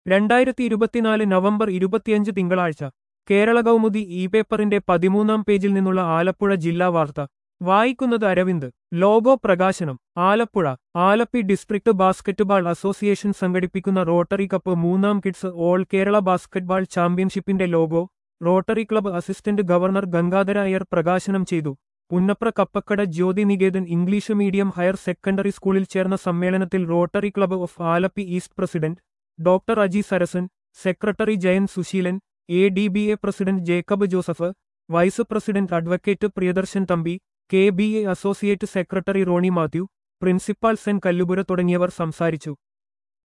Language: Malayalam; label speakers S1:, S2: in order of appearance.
S1: രണ്ടായിരത്തി ഇരുപത്തിനാല് നവംബർ ഇരുപത്തിയഞ്ച് തിങ്കളാഴ്ച കേരള കൗമുദി ഇ പേപ്പറിന്റെ പതിമൂന്നാം പേജിൽ നിന്നുള്ള ആലപ്പുഴ ജില്ലാ വാർത്ത വായിക്കുന്നത് അരവിന്ദ് ലോഗോ പ്രകാശനം Alappuzha Alleppey district basketball association സംഘടിപ്പിക്കുന്ന റോട്ടറി കപ്പ് മൂന്നാം കിഡ്സ് ഓൾ കേരള ബാസ്കറ്റ്ബാൾ ചാമ്പ്യൻഷിപ്പിന്റെ logo rotary club assistant governor Gangadhara Iyer പ്രകാശനം ചെയ്തു Punnapra Kappakkada Jyothi Niketan English medium higher secondary സ്കൂളിൽ ചേർന്ന സമ്മേളനത്തിൽ rotary club of Alleppey east president doctor Aji Sarasan secretary Jayan Susheelan A D B A president Jacob Joseph vice president advocate Priyadarshan Thampi K B A associate secretary Ronnie Mathew principal Sen Kallupura തുടങ്ങിയവർ സംസാരിച്ചു